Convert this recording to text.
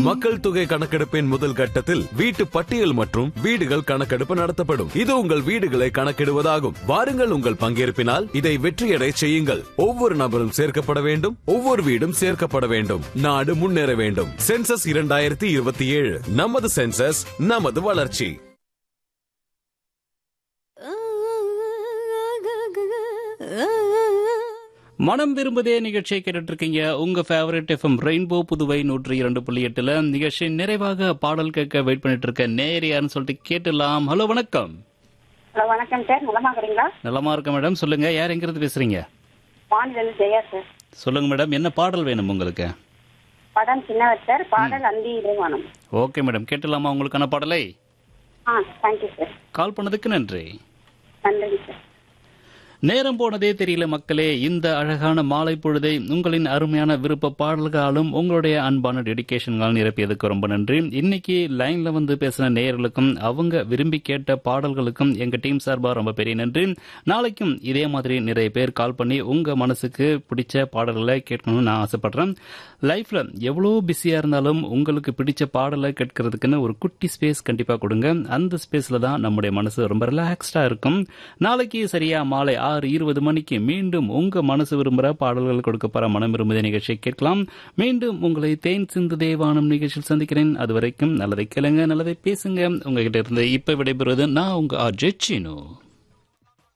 மக்கள் தொகை கணக்கெடுப்பின் முதல் கட்டத்தில் வீட்டு பட்டியல் மற்றும் வீடுகள் கணக்கெடுப்பு நடத்தப்படும் இது உங்கள் வீடுகளை கணக்கிடுவதாகும் வாருங்கள் உங்கள் பங்கேற்பினால் இதை வெற்றியடை செய்யுங்கள் ஒவ்வொரு நபரும் சேர்க்கப்பட வேண்டும் ஒவ்வொரு வீடும் சேர்க்கப்பட வேண்டும் நாடு முன்னேற வேண்டும் சென்சஸ் இரண்டாயிரத்தி இருபத்தி ஏழு நமது சென்சஸ் நமது வளர்ச்சி மனம் விரும்புதே நிகழ்ச்சியை கேட்டுட்டு இருக்கீங்க உங்க ஃபேவரட் எஃப்எம் ரெயின்போ புதுவை நூற்றி இரண்டு புள்ளி எட்டுல நிகழ்ச்சி நிறைவாக பாடல் கேட்க வெயிட் பண்ணிட்டு இருக்க நேர் யாருன்னு சொல்லிட்டு கேட்டுலாம் ஹலோ வணக்கம் ஹலோ வணக்கம் சார் நலமாக்குறீங்களா நலமா இருக்க மேடம் சொல்லுங்க யார் எங்கிருந்து பேசுறீங்க வானிலிருந்து ஜெயா சார் சொல்லுங்க மேடம் என்ன பாடல் வேணும் உங்களுக்கு படம் சின்னவர் சார் பாடல் அந்தி இடைவானம் ஓகே மேடம் கேட்டுலாமா உங்களுக்கான பாடலை ஆ தேங்க்யூ சார் கால் பண்ணதுக்கு நன்றி நன்றிங்க சார் நேரம் போனதே தெரியல மக்களே இந்த அழகான மாலை பொழுதை உங்களின் அருமையான விருப்ப பாடல்களாலும் உங்களுடைய அன்பான டெடிகேஷன்களால் நிரப்பியதுக்கு ரொம்ப நன்றி இன்னைக்கு லைன்ல வந்து பேசின நேயர்களுக்கும் அவங்க விரும்பி கேட்ட பாடல்களுக்கும் எங்க டீம் சார்பா ரொம்ப பெரிய நன்றி நாளைக்கும் இதே மாதிரி நிறைய பேர் கால் பண்ணி உங்க மனசுக்கு பிடிச்ச பாடல்களை கேட்கணும்னு நான் ஆசைப்படுறேன் லைஃப்ல எவ்வளோ பிஸியா இருந்தாலும் உங்களுக்கு பிடிச்ச பாடலை கேட்கறதுக்குன்னு ஒரு குட்டி ஸ்பேஸ் கண்டிப்பா கொடுங்க அந்த ஸ்பேஸ்ல தான் நம்முடைய மனசு ரொம்ப ரிலாக்ஸ்டா இருக்கும் நாளைக்கு சரியா மாலை ஆறு இருபது மணிக்கு மீண்டும் உங்க மனசு விரும்புகிற பாடல்கள் கொடுக்க போற மனம் விரும்புத நிகழ்ச்சியை கேட்கலாம் மீண்டும் உங்களை தேன் சிந்து தேவானம் நிகழ்ச்சியில் சந்திக்கிறேன் அது வரைக்கும் நல்லதை கேளுங்க நல்லதை பேசுங்க உங்ககிட்ட இருந்து இப்ப விடைபெறுவது நான் உங்க அஜய் சீனு